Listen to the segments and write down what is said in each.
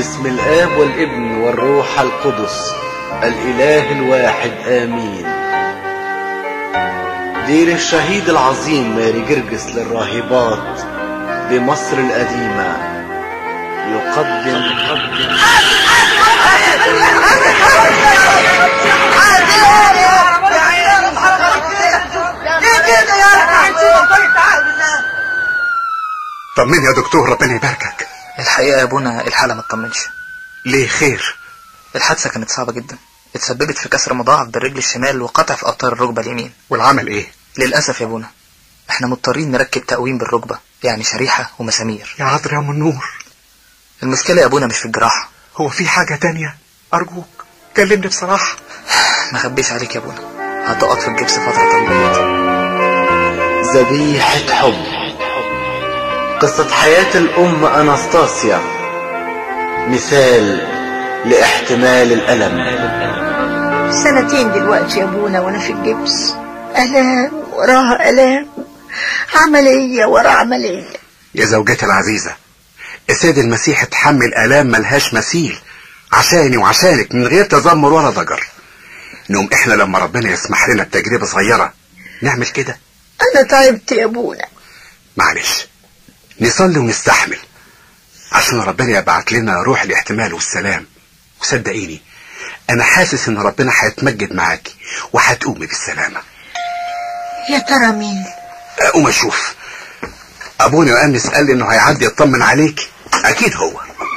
باسم الآب والابن والروح القدس الإله الواحد آمين دير الشهيد العظيم ماري جرجس للراهبات بمصر القديمة يقدم يقدم طمني يا دكتور ربنا يباركك الحقيقة يا ابونا الحالة ما تطمنش ليه خير الحادثة كانت صعبة جدا اتسببت في كسر مضاعف بالرجل الشمال وقطع في أوتار الركبة اليمين والعمل ايه للأسف يا ابونا احنا مضطرين نركب تقويم بالركبة يعني شريحة ومسامير يا عذر يا ام النور المشكلة يا ابونا مش في الجراحة هو في حاجة تانية ارجوك كلمني بصراحة ما خبيش عليك يا ابونا هتقعد في الجبس فترة طويلة جدا ذبيحة حب قصة حياة الأم أناستاسيا مثال لاحتمال الألم سنتين دلوقتي يا ابونا وانا في الجبس الام وراها الام عملية ورا عملية يا زوجتي العزيزة السيد المسيح اتحمل آلام ملهاش مثيل عشاني وعشانك من غير تذمر ولا ضجر نقوم احنا لما ربنا يسمح لنا بتجربة صغيرة نعمل كده انا تعبت يا ابونا معلش نصلي ونستحمل عشان ربنا يبعت لنا روح الاحتمال والسلام وصدقيني انا حاسس ان ربنا هيتمجد معاكي وهتقومي بالسلامة يا ترى مين اقوم اشوف ابونا يؤنس قال لي انه هيعدي يطمن عليك اكيد هو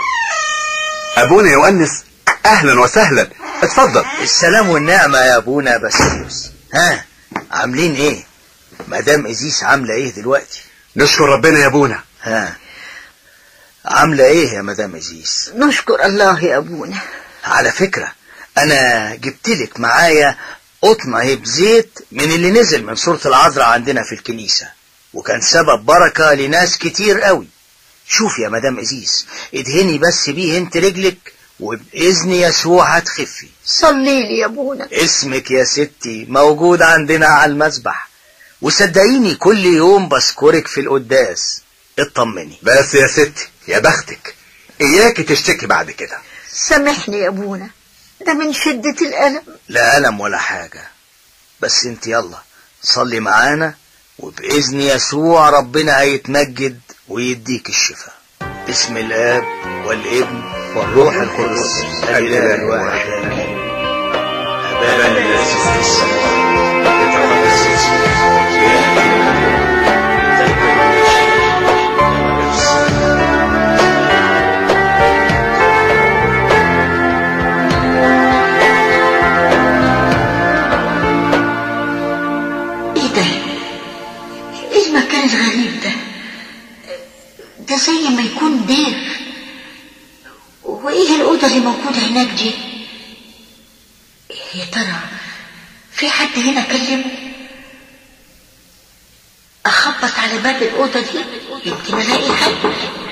ابونا يؤنس اهلا وسهلا اتفضل السلام والنعمة يا ابونا بسوس ها عاملين ايه مدام ازيس عاملة ايه دلوقتي نشكر ربنا يا ابونا ها عاملة ايه يا مدام ازيس نشكر الله يا ابونا على فكرة انا جبتلك معايا قطنة هي بزيت من اللي نزل من سورة العذراء عندنا في الكنيسة وكان سبب بركة لناس كتير قوي شوف يا مدام ازيس ادهني بس بيه انت رجلك وبإذن يسوع هتخفي صلي لي يا ابونا اسمك يا ستي موجود عندنا على المسبح وصدقيني كل يوم بذكرك في القداس اطمني بس يا ستي يا بختك اياكي تشتكي بعد كده سامحني يا ابونا ده من شدة الألم لا ألم ولا حاجة بس انت يلا صلي معانا وبإذن يسوع ربنا هيتمجد ويديك الشفاء بسم الآب والابن والروح القدس الإله الواحد آمين أبانا الذي في السماء يتقدس اسمك يأتي ملكوتك تكن مشيئتك كما في السماء ايه ده ايه المكان الغريب ده ده زي ما يكون دير وايه الأوضة اللي موجودة هناك دي يا ترى في حد هنا كلمه اخبط على باب الأوضة دي يمكن الاقي حد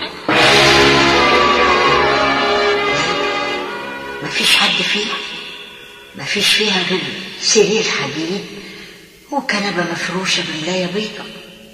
مفيش حد فيها مفيش فيها غير سرير حديد وكنبة مفروشة بملاية بيضة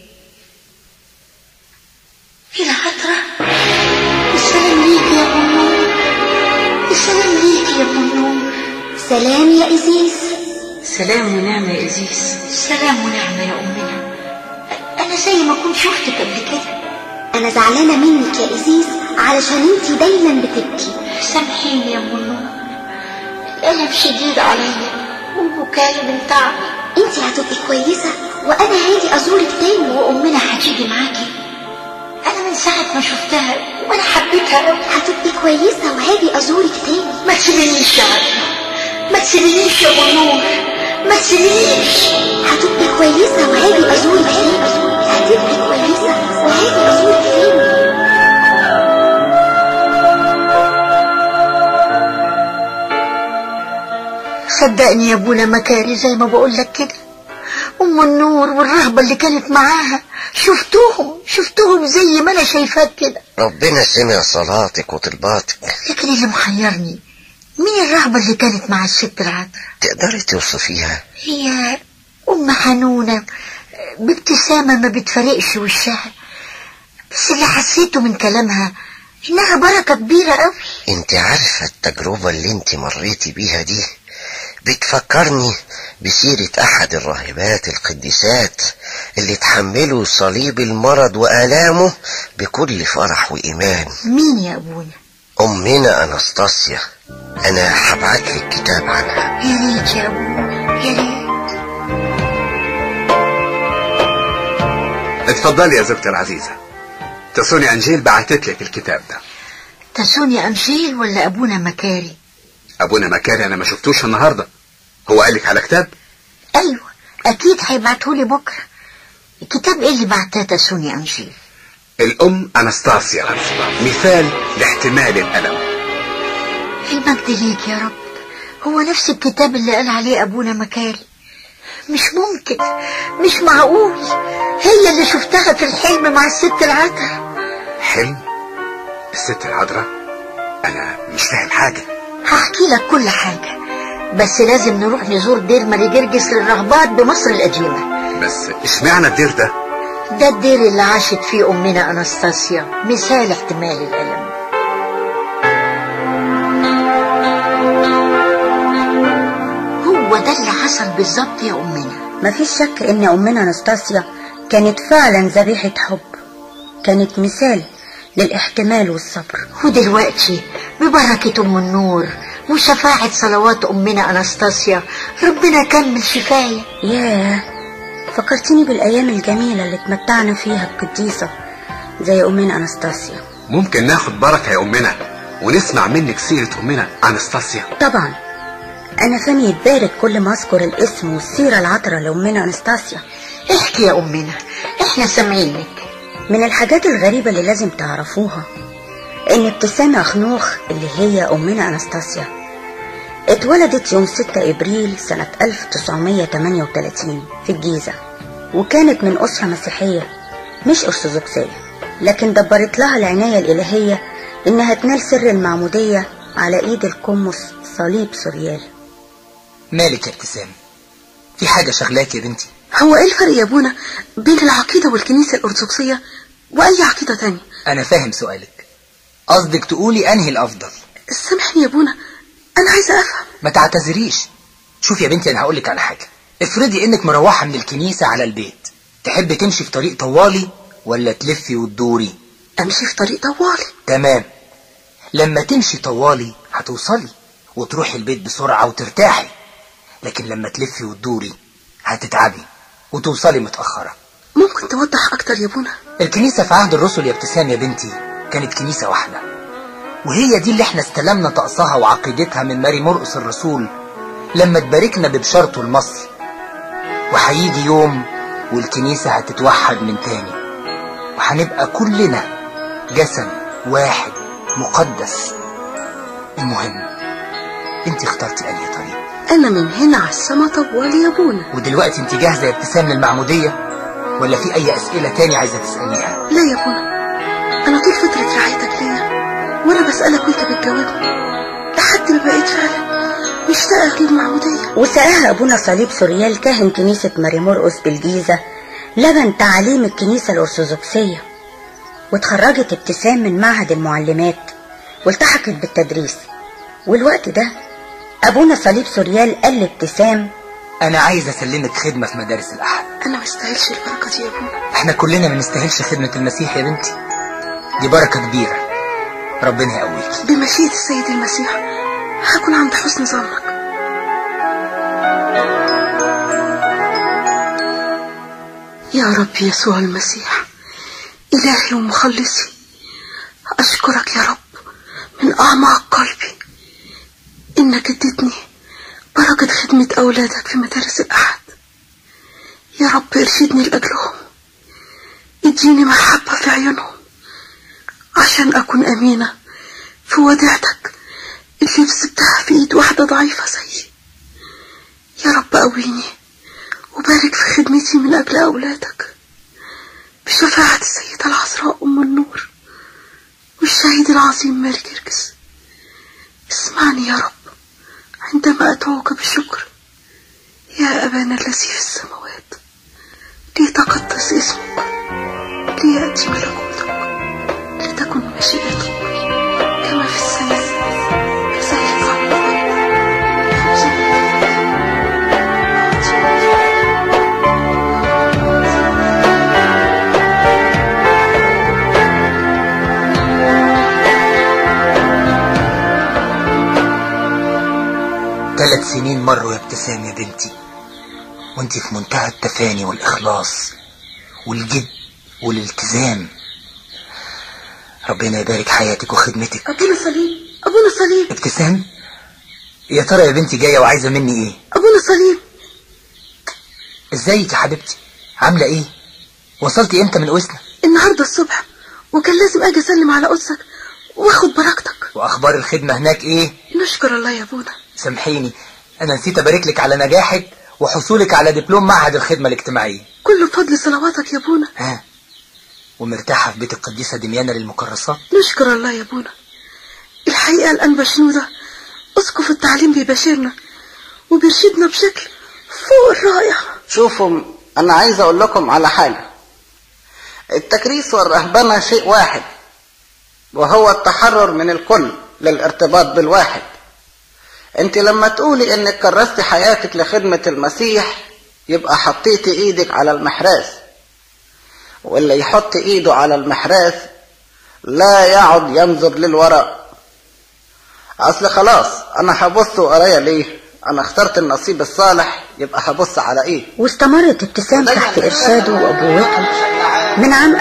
ايه العطرة السلام ليك يا ابو النور السلام ليك يا ابو النور سلام يا إزيز سلام ونعمة يا إزيز سلام ونعمة يا أمنا أنا زي ما كنت شفتك قبل كده أنا زعلانة منك يا إزيز علشان انتي دايما بتبكي سامحيني يا أم النور الألم شديد عليا وبكايا من تعبي انتي هتبقي كويسة وأنا هاجي أزورك تاني وأمنا هتيجي معاكي أنا من ساعة ما شفتها وأنا حبيتها أوي هتبقي كويسة وهاجي أزورك تاني ما تسيبنيش يا عدنا ما تسيبنيش يا أبو النور ما تسيبنيش هتبقي كويسة وهاجي أزورك تاني هتبقي كويسة وهاجي أزورك تاني صدقني يا ابونا مكاري زي ما بقول لك كده ام النور والرهبة اللي كانت معاها شفتوهم شفتوهم زي ما انا شايفاك كده ربنا سمع صلاتك وطلباتك لكن اللي محيرني مين الرهبة اللي كانت مع الست العذراء تقدري توصفيها هي ام حنونة بابتسامة ما بتفرقش وشها بس اللي حسيته من كلامها انها بركة كبيرة قوي انت عارفة التجربة اللي انت مريتي بيها دي بتفكرني بسيرة احد الراهبات القديسات اللي تحملوا صليب المرض وآلامه بكل فرح وإيمان مين يا ابونا أمنا أنستاسيا أنا هبعت لك كتاب عنها يا ريت يا ابونا يا ريت اتفضلي يا زوجتي العزيزة تسوني أنجيل بعتت لك الكتاب ده تسوني انجيل ولا ابونا مكاري أبونا مكاري أنا ما شفتوش النهاردة هو قالك على كتاب ايوه اكيد هيبعتهولي بكره الكتاب ايه اللي بعتاه تسوني انجيل الأم أنستاسيا مثال لاحتمال الألم المجد ليك يا رب هو نفس الكتاب اللي قال عليه ابونا مكاري مش ممكن مش معقول هي اللي شفتها في الحلم مع الست العذراء حلم الست العذراء أنا مش فاهم حاجة هحكي لك كل حاجة بس لازم نروح نزور دير ماري جرجس للرهبات بمصر القديمة بس اشمعنى الدير ده ده الدير اللي عاشت فيه أمنا أنستاسيا مثال احتمال الألم هو ده اللي حصل بالظبط يا أمنا مفيش شك ان امنا انستاسيا كانت فعلا ذبيحة حب كانت مثال للاحتمال والصبر ودلوقتي ببركة أم النور وشفاعة صلوات أمنا أنستاسيا ربنا كمل شفاية ياه فكرتني بالايام الجميلة اللي اتمتعنا فيها بقديسة زي امنا انستاسيا ممكن ناخد بركة يا أمنا ونسمع منك سيرة أمنا أنستاسيا طبعا انا فمي يتبارك كل ما اذكر الاسم والسيرة العطرة لامنا انستاسيا احكي يا أمنا احنا سامعينك من الحاجات الغريبة اللي لازم تعرفوها ان ابتسامة خنوخ اللي هي امنا انستاسيا اتولدت يوم 6 ابريل سنة 1938 في الجيزة وكانت من اسرة مسيحية مش ارثوذكسية لكن دبرت لها العناية الالهية انها تنال سر المعمودية على ايد القمص صليب سوريال مالك يا ابتسام في حاجة شغلاك يا بنتي هو ايه الفرق يا ابونا بين العقيدة والكنيسة الأرثوذكسية وأي عقيدة تانية أنا فاهم سؤالك قصدك تقولي أنهي الأفضل سامحني يا ابونا أنا عايزة أفهم ما تعتذريش شوف يا بنتي أنا هقولك على حاجة افرضي إنك مروحة من الكنيسة على البيت تحبي تمشي في طريق طوالي ولا تلفي وتدوري أمشي في طريق طوالي تمام لما تمشي طوالي هتوصلي وتروحي البيت بسرعة وترتاحي لكن لما تلفي وتدوري هتتعبي وتوصلي متأخرة ممكن توضح أكتر يا ابونا الكنيسة في عهد الرسل يا ابتسام يا بنتي كانت كنيسة واحدة وهي دي اللي احنا استلمنا طقسها وعقيدتها من ماري مرقس الرسول لما تباركنا ببشارته لمصر وهيجي يوم والكنيسة هتتوحد من تاني وهنبقى كلنا جسد واحد مقدس المهم انت اخترتي انهي طريق أنا من هنا على السما طوالي يا ابونا ودلوقتي انت جاهزة يا ابتسام للمعمودية ولا في اي اسئلة تاني عايزة تسأليها لا يا ابونا أنا طول فترة رعايتك ليا وأنا بسألك وأنت بتجاوبني لحد ما بقيت فعلا مشتاقة للمعمودية وسقاها ابونا صليب سوريال كاهن كنيسة ماري مرقس بالجيزة لبن تعاليم الكنيسة الأرثوذكسية واتخرجت ابتسام من معهد المعلمات والتحقت بالتدريس والوقت ده أبونا صليب سوريال قال لابتسام انا عايز اسلمك خدمة في مدارس الاحد أنا ما استاهلش البركة دي يا ابونا احنا كلنا ما نستاهلش خدمة المسيح يا بنتي دي بركة كبيرة ربنا يقويك بمشيئة السيد المسيح هكون عند حسن ظنك يا رب يسوع المسيح إلهي ومخلصي أشكرك يا رب من أعماق قلبي إنك اديتني بركة خدمة أولادك في مدارس الأحد يا رب ارشدني لأجلهم اديني محبة في عيونهم عشان أكون أمينة في وديعتك اللي بسبتها في إيد واحدة ضعيفة زيي يا رب قويني وبارك في خدمتي من أجل أولادك بشفاعة السيدة العذراء أم النور والشهيد العظيم ماري جرجس اسمعني يا رب عندما أدعوك بشكر يا أبانا الذي في السماوات ليتقدس اسمك ليأتي ملكوتك لتكن مشيئتك كما في السماء ابتسام يا بنتي وانت في منتهى التفاني والإخلاص والجد والالتزام ربنا يبارك حياتك وخدمتك أبونا صليب أبونا صليب ابتسام يا ترى يا بنتي جاية وعايزة مني ايه أبونا صليب ازيك يا حبيبتي عاملة ايه وصلتي امتى من قوسنا النهاردة الصبح وكان لازم أجي أسلم على قدسك وآخد بركتك واخبار الخدمة هناك ايه نشكر الله يا أبونا سامحيني انا نسيت ابارك لك على نجاحك وحصولك على دبلوم معهد الخدمة الاجتماعية كله بفضل صلواتك يا أبونا ها ومرتاحة في بيت القديسة دميانة للمكرسات نشكر الله يا أبونا الحقيقة الآن شنودة أسقف التعليم بيباشرنا وبيرشدنا بشكل فوق الرائع شوفوا انا عايز اقول لكم على حاجة التكريس والرهبنة شيء واحد وهو التحرر من الكل للارتباط بالواحد انت لما تقولي انك كرست حياتك لخدمة المسيح يبقى حطيتي ايدك على المحراث واللي يحط ايده على المحراث لا يعد ينظر للوراء اصل خلاص انا هبص ورايا ليه انا اخترت النصيب الصالح يبقى هبص على ايه واستمرت ابتسام تحت إرشاده وأبوته من عام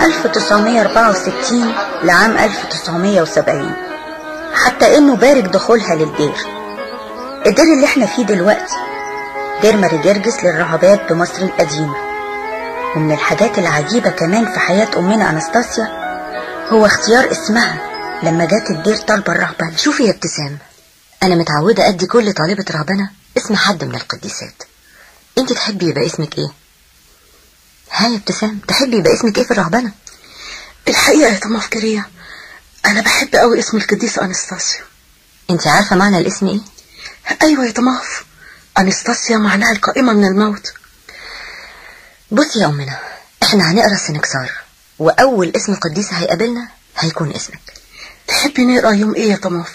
1964 لعام 1970 حتى إنه بارك دخولها للدير الدير اللي احنا فيه دلوقتي دير ماري جرجس للرهبات بمصر القديمة ومن الحاجات العجيبة كمان في حياة أمنا أنستاسيا هو اختيار اسمها لما جات الدير طالبة الرهبنة شوفي يا ابتسام أنا متعودة أدي كل طالبة رهبنة اسم حد من القديسات أنت تحبي يبقى اسمك إيه؟ ها يا ابتسام تحبي يبقى اسمك إيه في الرهبنة؟ الحقيقة يا طمع فكرية أنا بحب أوي اسم القديسة أنستاسيا أنت عارفة معنى الاسم إيه؟ أيوة يا طماف أنستاسيا معناها القائمة من الموت بصي يا أمنا إحنا هنقرا السنكسار وأول اسم قديسة هيقابلنا هيكون اسمك تحبي نقرا يوم إيه يا طماف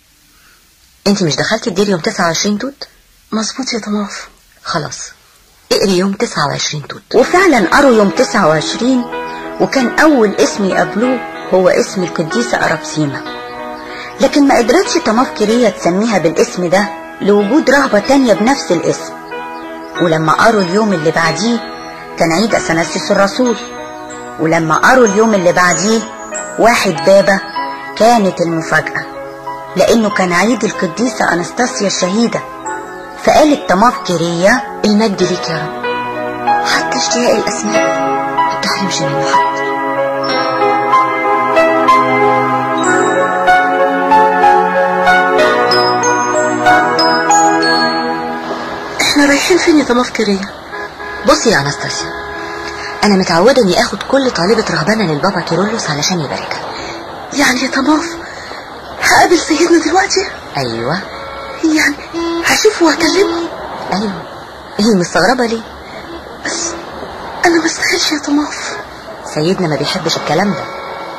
أنت مش دخلتي الدير يوم 29 توت؟ مظبوط يا طماف خلاص اقري يوم 29 توت وفعلا قروا يوم 29 وكان أول اسم يقابلوه هو اسم القديسة أرابسيما لكن ما قدرتش تمافكرية تسميها بالاسم ده لوجود رهبة تانية بنفس الاسم ولما قروا اليوم اللي بعديه كان عيد أثناسيوس الرسول ولما قروا اليوم اللي بعديه واحد بابا كانت المفاجأة لأنه كان عيد القديسة أنستاسيا الشهيدة فقالت تمافكرية المجد ليك يا رب حتى اشتياق الأسماء ما بتحرمش منه حد احنا رايحين فين يا تمافكرية بصي يا أنستاسيا أنا متعودة إني آخد كل طالبة رهبنة للبابا كيرلس علشان يباركها يعني يا طماف هقابل سيدنا دلوقتي أيوة يعني هشوفه وهكلمه أيوة هي مستغربة ليه؟ بس أنا ما استاهلش يا طماف سيدنا ما بيحبش الكلام ده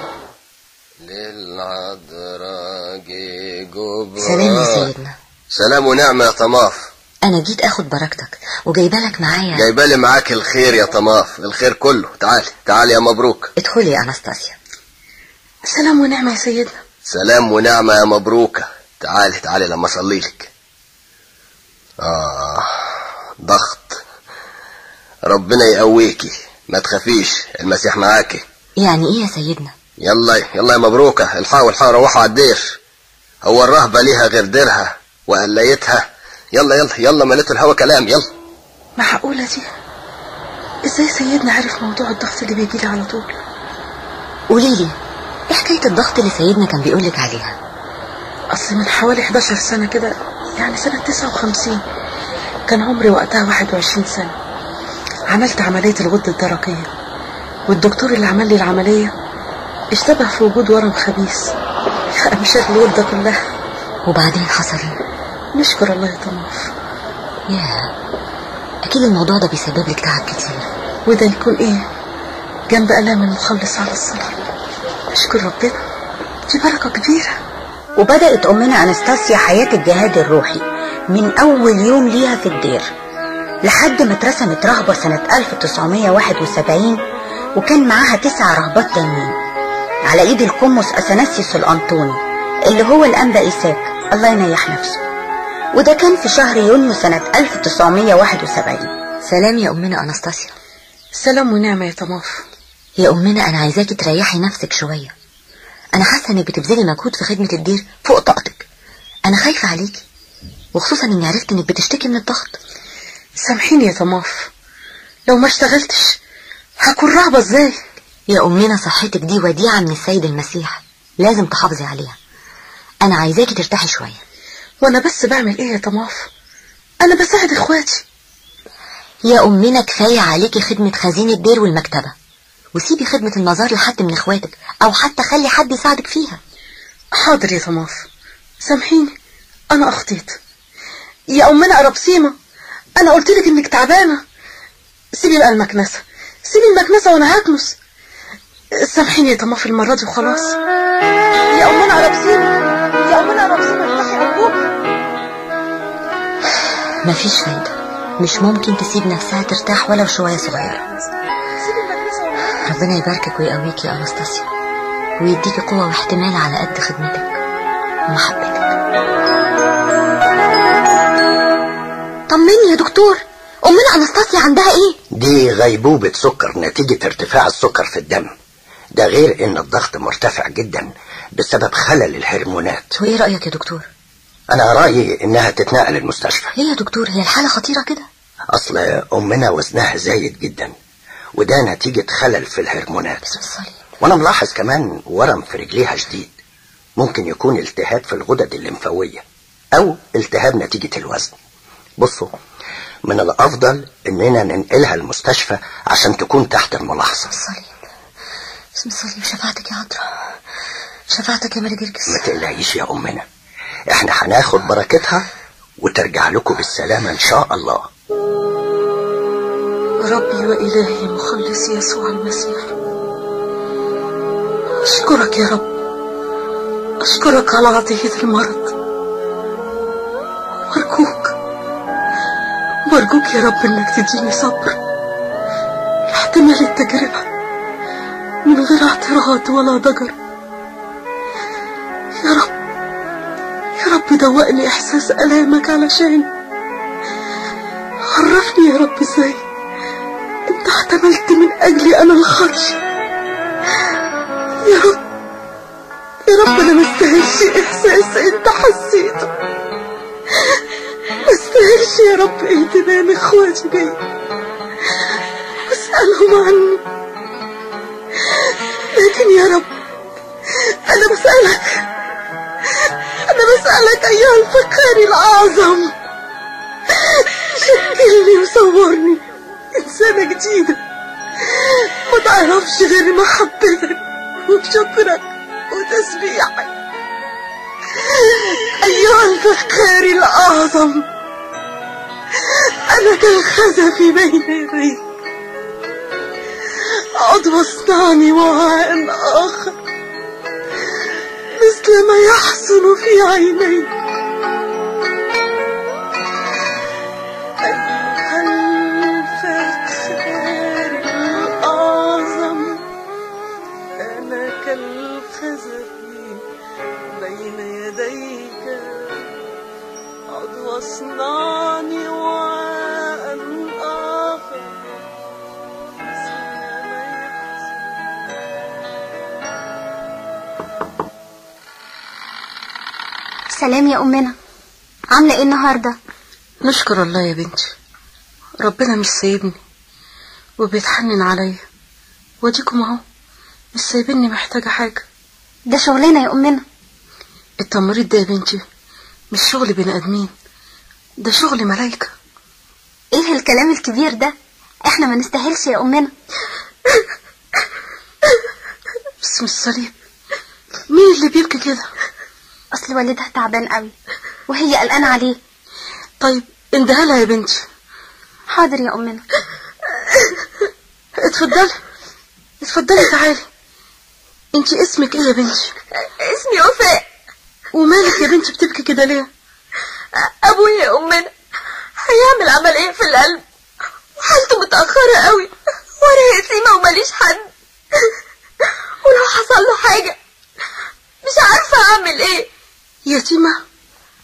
للعذراء جبران سلام يا سيدنا سلام ونعمة يا طماف أنا جيت أخد بركتك وجايبة لك معايا جايبالي معاك الخير يا طماف الخير كله تعالي تعالي يا مبروك ادخلي يا أنستاسيا سلام ونعمة يا سيدنا سلام ونعمة يا مبروكة تعالي تعالي لما أصلي لك آه ضغط ربنا يقويكي ما تخافيش المسيح معاكي يعني إيه يا سيدنا؟ يلا يلا يا مبروكة الحقوا الحقوا روحوا على الدير هو الرهبة ليها غير ديرها وقليتها يلا يلا يلا مليتوا الهوا كلام يلا معقولة دي ازاي سيدنا عرف موضوع الضغط اللي بيجي لي على طول قولي لي إيه حكاية الضغط اللي سيدنا كان بيقولك عليها؟ اصل من حوالي 11 سنة كده يعني سنة 59 كان عمري وقتها 21 سنة عملت عملية الغدة الدرقية والدكتور اللي عمل لي العملية اشتبه في وجود ورم خبيث فأمشت الغدة كلها وبعدين حصل ايه؟ نشكر الله يا طماف ياه أكيد الموضوع ده بيسبب لك تعب كتير وده يكون ايه جنب ألام المخلص على الصلاة نشكر ربنا دي بركة كبيرة وبدأت أمنا أنستاسيا حياة الجهاد الروحي من أول يوم ليها في الدير لحد ما اترسمت رهبة سنة 1971 وكان معاها تسع رهبات تانيين على ايد القمص أثناسيوس الأنطوني اللي هو الأنبا إيساك الله ينيح نفسه وده كان في شهر يونيو سنة 1971 سلام يا أمنا أناستاسيا سلام ونعمة يا طماف يا أمنا أنا عايزاكي تريحي نفسك شوية أنا حاسة إنك بتبذلي مجهود في خدمة الدير فوق طاقتك أنا خايفة عليكي وخصوصا إني عرفت إنك بتشتكي من الضغط سامحيني يا طماف لو ما اشتغلتش هكون رهبة ازاي يا أمنا صحتك دي وديعة من السيد المسيح لازم تحافظي عليها أنا عايزاكي ترتاحي شوية وانا بس بعمل ايه يا طماف انا بساعد اخواتي يا أمنا كفاية عليكي خدمة خزين الدير والمكتبة وسيبي خدمة المزار لحد من اخواتك أو حتى خلي حد يساعدك فيها حاضر يا طماف سامحيني انا اخطيت يا امنا ارابسيمة انا قلت لك انك تعبانة سيبي بقى المكنسة سيبي المكنسة وانا هكنس سامحيني يا طماف المرة دي وخلاص يا امنا ارابسيمة يا امنا ارابسيمة افتحي ارجوك مفيش فايدة مش ممكن تسيب نفسها ترتاح ولو شوية صغيرة سيبي المكنسة وانا ربنا يباركك ويقويكي يا أناستاسيا ويديكي قوة واحتمال على قد خدمتك ومحبتك طمني يا دكتور أمنا أناستاسيا عندها إيه؟ دي غيبوبة سكر نتيجة ارتفاع السكر في الدم ده غير ان الضغط مرتفع جدا بسبب خلل الهرمونات وإيه رأيك يا دكتور؟ انا رأيي انها تتنقل المستشفى ليه يا دكتور هي الحالة خطيرة كده؟ اصل امنا وزنها زايد جدا وده نتيجة خلل في الهرمونات بسم الصليب وانا ملاحظ كمان ورم في رجليها شديد ممكن يكون التهاب في الغدد الليمفاوية او التهاب نتيجة الوزن بصوا من الافضل اننا ننقلها المستشفى عشان تكون تحت الملاحظة الصليب بسم الصليب شفاعتك يا عذراء شفاعتك يا ماري جرجس ما تقلقيش يا امنا احنا هناخد بركتها وترجع لكم بالسلامة ان شاء الله ربي وإلهي مخلصي يسوع المسيح أشكرك يا رب أشكرك على عطية المرض وأرجوك وأرجوك يا رب إنك تديني صبر لاحتمال التجربة من غير اعتراض ولا ضجر يا رب يا رب دوقني إحساس ألامك علشان عرفني يا رب إزاي انت احتملت من اجلي انا الخرش يا رب يا رب انا مستاهلش احساس انت حسيته مستاهلش يا رب اهتمام اخواتي بيا واسألهم عني لكن يا رب انا بسألك انا بسألك ايها الفقير الاعظم شكلني وصورني إنسانة جديدة ما تعرفش غير محبتك وشكرك وتسبيحك أيها الفخار الأعظم أنا كالخزف بين يديك عضو اصنعني وعاء آخر مثل ما يحسن في عينيك أيها الفخار الأعظم أنا كالخزف بين يديك عضو اصنعني وعاء آخر مثل ما يحسن سلام يا أمنا عاملة ايه النهاردة نشكر الله يا بنتي ربنا مش سايبني وبيتحنن عليا واديكم اهو مش سايبني محتاجة حاجة ده شغلنا يا أمنا التمريض ده يا بنتي مش شغل بني ادمين ده شغل ملايكة ايه الكلام الكبير ده احنا ما نستاهلش يا أمنا بسم الصليب مين اللي بيبكي كده أصل والدها تعبان قوي وهي قلقانة عليه طيب اندهى لها يا بنتي حاضر يا أمنا اتفضلي اتفضلي تعالي انت اسمك ايه يا بنتي اسمي وفاء ومالك يا بنتي بتبكي كده ليه أبويا يا أمنا هيعمل عملية في القلب وحالته متأخرة قوي وأنا يتيمة وماليش حد ولو حصل له حاجة مش عارفة أعمل إيه يتيمة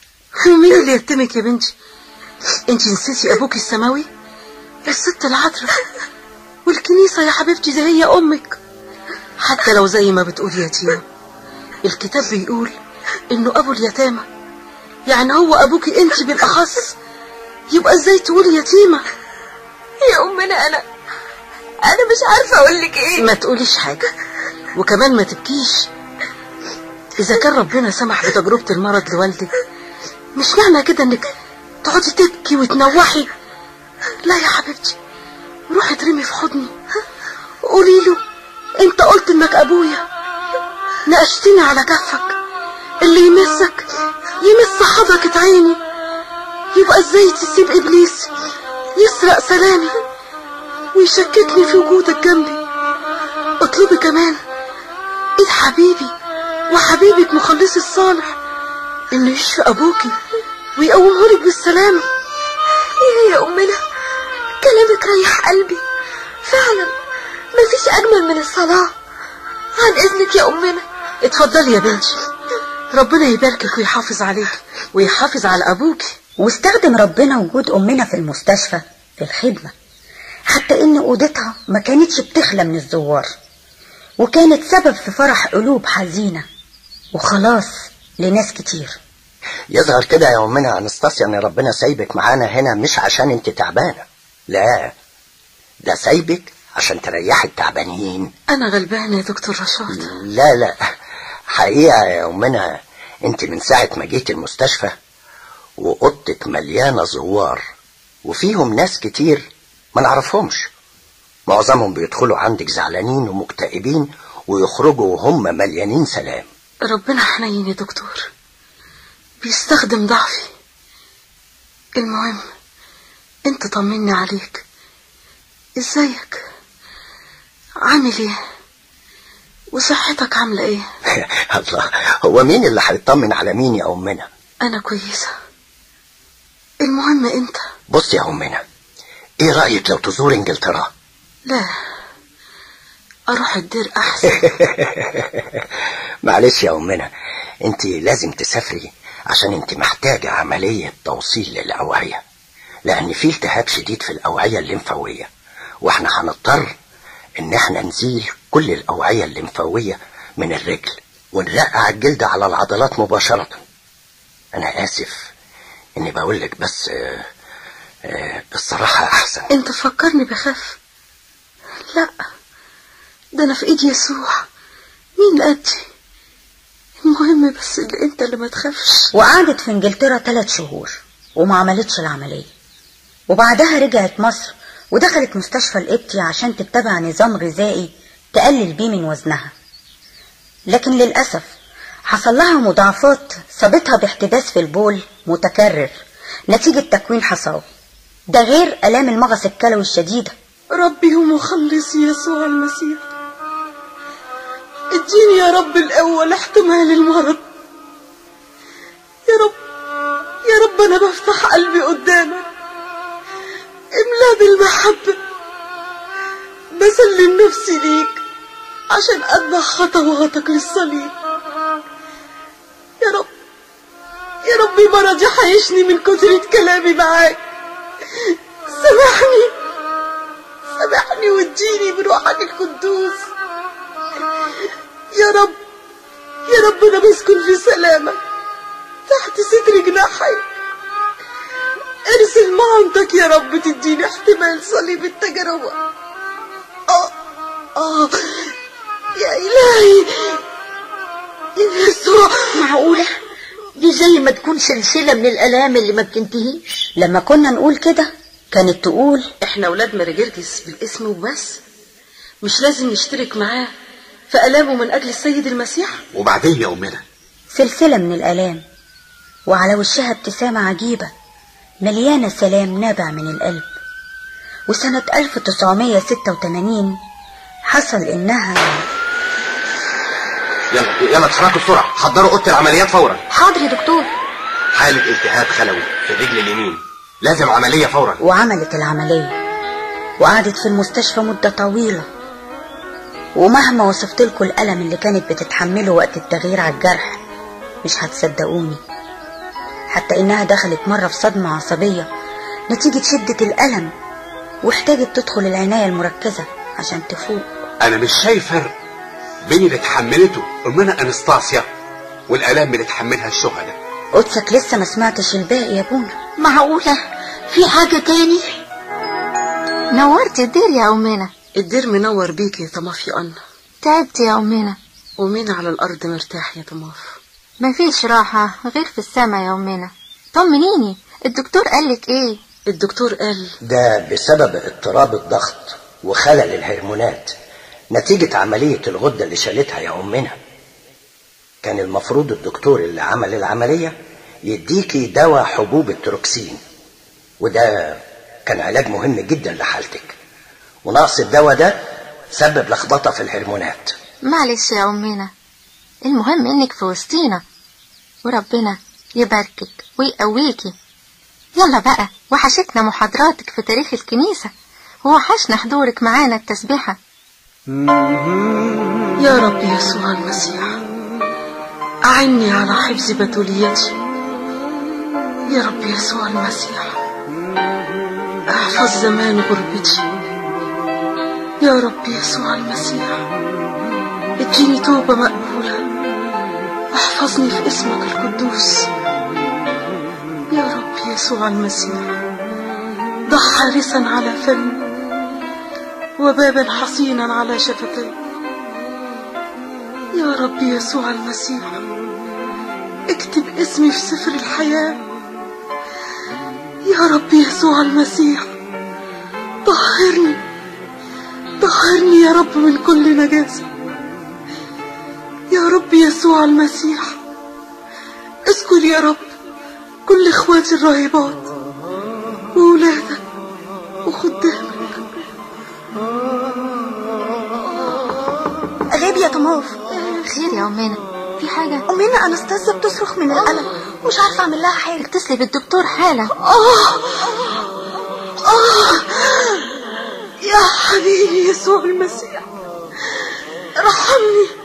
ومين اللي يتمك يا بنتي انت نسيتي ابوك السماوي الست العذراء والكنيسة يا حبيبتي زي هي امك حتى لو زي ما بتقول يتيمة الكتاب بيقول انه ابو اليتامى يعني هو ابوكي انت بالاخص يبقى ازاي تقولي يتيمة يا أمنا أنا أنا مش عارفة أقول لك إيه ما تقوليش حاجة وكمان ما تبكيش إذا كان ربنا سمح بتجربة المرض لوالدك مش معنى كده إنك تقعدي تبكي وتنوحي لا يا حبيبتي روحي ترمي في حضني قولي له أنت قلت إنك أبويا نقشتني على كفك اللي يمسك يمس حضرة عيني يبقى ازاي تسيب إبليس يسرق سلامي ويشككني في وجودك جنبي اطلبي كمان ايد حبيبي وحبيبك مخلصي الصالح انه يشفي ابوكي ويقومهولك بالسلامة يا يا أمنا كلامك ريح قلبي فعلا مفيش أجمل من الصلاة عن إذنك يا أمنا اتفضلي يا بنتي ربنا يباركك ويحافظ عليك ويحافظ على ابوكي واستخدم ربنا وجود أمنا في المستشفى في الخدمة حتى إن أوضتها ما كانتش بتخلى من الزوار وكانت سبب في فرح قلوب حزينة وخلاص لناس كتير يظهر كده يا أمنا أنستاسيا إن ربنا سايبك معانا هنا مش عشان أنت تعبانة لا ده سايبك عشان تريحي التعبانين انا غلبانة يا دكتور رشاد لا لا حقيقة يا أمنا أنت من ساعة ما جيت المستشفى وأوضتك مليانة زوار وفيهم ناس كتير ما نعرفهمش معظمهم بيدخلوا عندك زعلانين ومكتئبين ويخرجوا وهم مليانين سلام ربنا حنين يا دكتور بيستخدم ضعفي المهم انت طمني عليك ازيك عامل ايه وصحتك عاملة ايه الله هو مين اللي هيطمن على مين يا أمنا انا كويسة المهم انت بص يا أمنا ايه رأيك لو تزور انجلترا لا اروح الدير احسن معلش يا أمنا انت لازم تسافري عشان انت محتاجة عملية توصيل للأوعية لأن في التهاب شديد في الأوعية الليمفاوية واحنا هنضطر ان احنا نزيل كل الأوعية الليمفاوية من الرجل ونرقع الجلد على العضلات مباشرة أنا آسف إني بقول لك بس آه، آه، الصراحة أحسن انت فكرني بخاف لا ده انا في ايد يسوع مين قدي المهم بس اللي انت اللي ما تخافش وقعدت في انجلترا ثلاث شهور وما عملتش العملية وبعدها رجعت مصر ودخلت مستشفى القبطي عشان تتبع نظام غذائي تقلل بيه من وزنها لكن للأسف حصل لها مضاعفات صابتها باحتباس في البول متكرر نتيجة تكوين حصاوي ده غير آلام المغص الكلوي الشديدة ربي ومخلصي يسوع المسيح اديني يا رب الأول احتمال المرض يا رب يا رب أنا بفتح قلبي قدامك املا بالمحبة بسلم نفسي ليك عشان أتبع خطواتك للصليب يا رب يا ربي مرضي حيشني من كترة كلامي معاك سامحني سامحني واديني بروحك القدوس يا رب يا رب انا بسكن في سلامك تحت ستر جناحك ارسل معنتك يا رب تديني احتمال صليب التجربة اه اه يا الهي يا يسوع معقولة دي زي ما تكون سلسلة من الآلام اللي ما بتنتهيش لما كنا نقول كده كانت تقول احنا ولاد مراجرجس بالاسم وبس مش لازم نشترك معاه في آلامه من أجل السيد المسيح وبعدين يا أمنا سلسلة من الآلام وعلى وشها ابتسامة عجيبة مليانة سلام نابع من القلب وسنة 1986 حصل إنها يلا يلا اتحركوا بسرعة حضروا أوضة العمليات فورا حاضر يا دكتور حالة التهاب خلوي في الرجل اليمين لازم عملية فورا وعملت العملية وقعدت في المستشفى مدة طويلة ومهما وصفت لكم الألم اللي كانت بتتحمله وقت التغيير على الجرح مش هتصدقوني حتى إنها دخلت مرة في صدمة عصبية نتيجة شدة الألم واحتاجت تدخل العناية المركزة عشان تفوق انا مش شايف فرق بين اللي اتحملته امنا انستاسيا والالام اللي اتحملها الشهداء قدسك لسه ما سمعتش الباقي يا ابونا معقولة في حاجة تاني نورت الدير يا أمنا الدير منور بيك يا طماف يا أنا تعبت يا أمنا ومين على الأرض مرتاح يا طماف مفيش راحة غير في السما يا أمنا طمنيني الدكتور قالك ايه الدكتور قال ده بسبب اضطراب الضغط وخلل الهرمونات نتيجة عملية الغدة اللي شالتها يا أمنا كان المفروض الدكتور اللي عمل العملية يديكي دواء حبوب التروكسين وده كان علاج مهم جدا لحالتك ونقص الدواء ده سبب لخبطة في الهرمونات معلش يا أمنا المهم إنك في وسطينا وربنا يباركك ويقويكي يلا بقى وحشتنا محاضراتك في تاريخ الكنيسة ووحشنا حضورك معانا التسبيحة يا رب يسوع المسيح أعني على حفظ بتوليتي يا رب يسوع المسيح احفظ زمان غربتي يا رب يسوع المسيح اديني توبة مقبولة احفظني في اسمك القدوس يا رب يسوع المسيح ضع حارسا على فمي وبابا حصينا على شفتي يا رب يسوع المسيح اكتب اسمي في سفر الحياة يا رب يسوع المسيح طهرني طهرني يا رب من كل نجاسة يا رب يسوع المسيح اذكر يا رب كل اخواتي الراهبات وولادك وخدامك غيب يا طموف خير يا أمنا في حاجة أمنا أنستاسيا بتصرخ من الألم مش عارفة أعمل لها حاجة اتصلي بالدكتور حالا آه آه يا حبيبي يسوع المسيح رحمني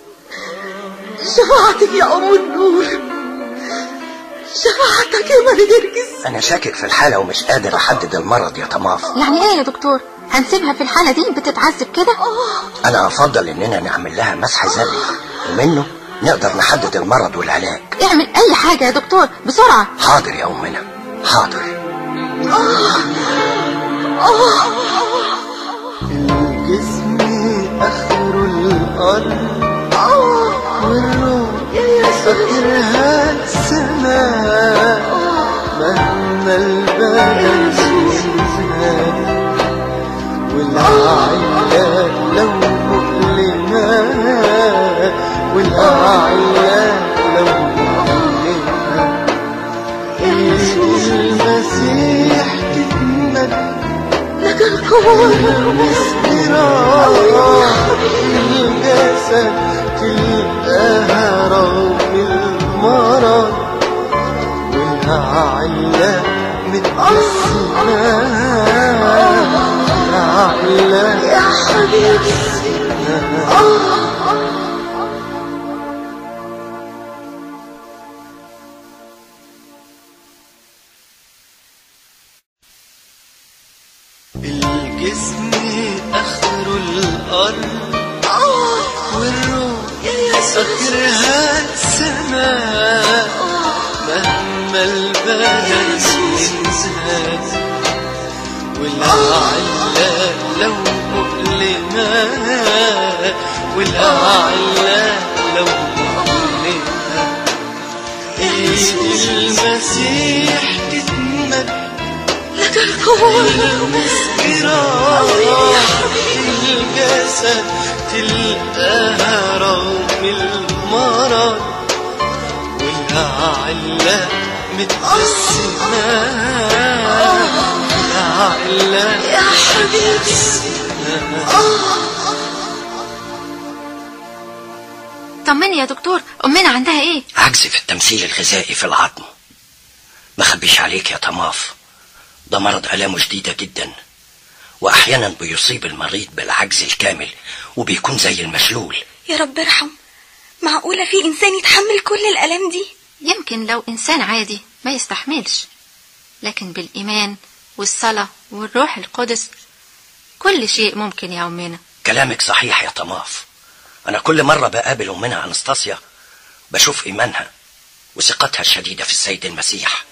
شفاعتك يا أم النور شفاعتك يا ملك أنا شاكك في الحالة ومش قادر أحدد المرض يا طماف يعني ايه يا دكتور هنسيبها في الحالة دي بتتعذب كده أنا أفضل إننا نعمل لها مسح ذري ومنه نقدر نحدد المرض والعلاج اعمل اي حاجة يا دكتور بسرعة حاضر يا أمنا حاضر الجسم آخر الأرض والروح آخرها السماء مهما البلد زاد والعيا لو مؤلمة والعيا لو مؤلمة المسيح تتمد لك القوة الجسد تلقاها رغم المرض والعيا متقسمة العيا يا حبيبي الجسم آخر الأرض والروح آخرها السماء مهما البدن ينزاد والعلا لو مؤلمة والعلا لو مؤلمة ايد المسيح تتمد لك القوة الجسد تلقاها رغم المرض والعلة متقسمة العلة يا حبيبي طمني يا دكتور أمنا عندها ايه عجز في التمثيل الغذائي في العظم ما خبيش عليك يا طماف ده مرض ألامه شديدة جدا وأحيانا بيصيب المريض بالعجز الكامل وبيكون زي المشلول يا رب ارحم معقولة في إنسان يتحمل كل الألام دي يمكن لو إنسان عادي ما يستحملش لكن بالإيمان والصلاة والروح القدس كل شيء ممكن يا أمنا كلامك صحيح يا طماف أنا كل مرة بقابل أمنا أنستاسيا بشوف إيمانها وثقتها الشديدة في السيد المسيح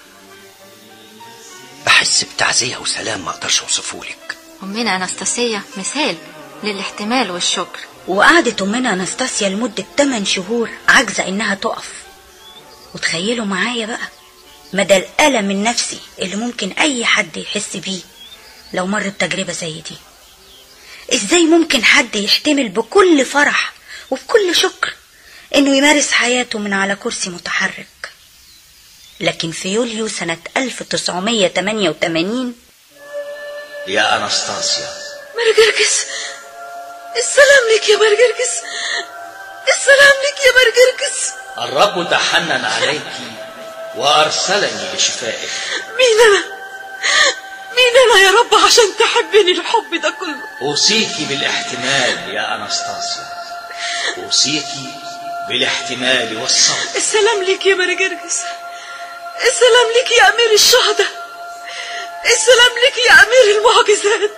بحس بتعزية وسلام ما أقدرش أوصفهولك أمنا أنستاسية مثال للاحتمال والشكر وقعدت أمنا أنستاسيا لمدة 8 شهور عاجزة إنها تقف وتخيلوا معايا بقى مدى الألم النفسي اللي ممكن أي حد يحس بيه لو مر بتجربة زي دي إزاي ممكن حد يحتمل بكل فرح وبكل شكر إنه يمارس حياته من على كرسي متحرك لكن في يوليو سنة 1988 يا أنستاسيا مرجرجس السلام لك يا مرجرجس السلام لك يا مرجرجس الرب تحنن عليك وأرسلني لشفائك مين أنا مين أنا يا رب عشان تحبني الحب ده كله أوصيك بالاحتمال يا أنستاسيا أوصيك بالاحتمال والصبر السلام لك يا مرجرجس السلام لك يا أمير الشهداء السلام لك يا أمير المعجزات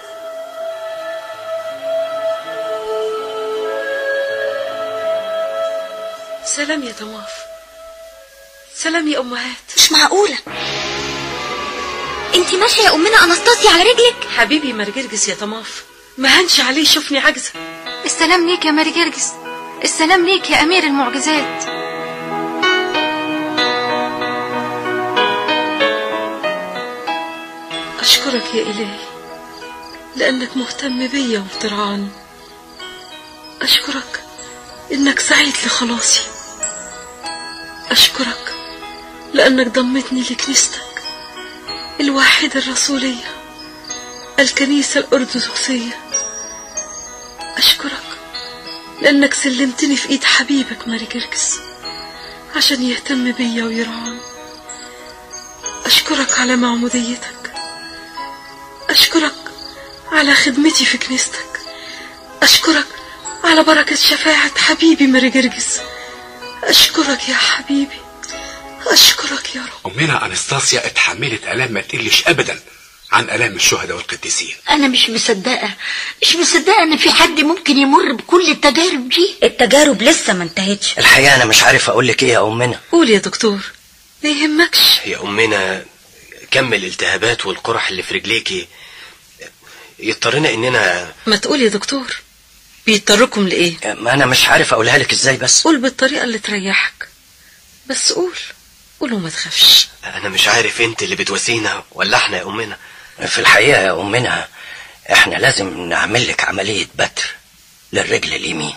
سلام يا طواف سلام يا أمهات مش معقولة انت ماشية يا أمنا أنستاسيا على رجلك حبيبي مرجرجس يا طماف ما هنش عليه شوفني عجزة السلام ليك يا ماري جرجس السلام ليك يا أمير المعجزات أشكرك يا إلهي لأنك مهتم بيا وبترعاني أشكرك إنك سعيت لخلاصي أشكرك لأنك ضمتني لكنيستك الواحدة الرسولية الكنيسة الأرثوذكسية أشكرك لأنك سلمتني في إيد حبيبك ماري جرجس عشان يهتم بيا ويرعاني أشكرك على معموديتك أشكرك على خدمتي في كنيستك أشكرك على بركة شفاعة حبيبي ماري جرجس أشكرك يا حبيبي أشكرك يا رب أمنا أنستاسيا اتحملت آلام ما تقلش أبدا عن آلام الشهداء والقديسين أنا مش مصدقة مش مصدقة إن في حد ممكن يمر بكل التجارب دي التجارب لسه ما انتهتش الحقيقة أنا مش عارف أقول لك إيه يا أمنا قول يا دكتور ما يهمكش يا أمنا كم الالتهابات والقرح اللي في رجليكي يضطرنا إننا ما تقول يا دكتور بيضطركم لإيه ما أنا مش عارف أقولها لك إزاي بس قول بالطريقة اللي تريحك بس قول قول وما تخافش أنا مش عارف أنت اللي بتواسينا ولا إحنا يا أمنا في الحقيقة يا أمنا إحنا لازم نعمل لك عملية بتر للرجل اليمين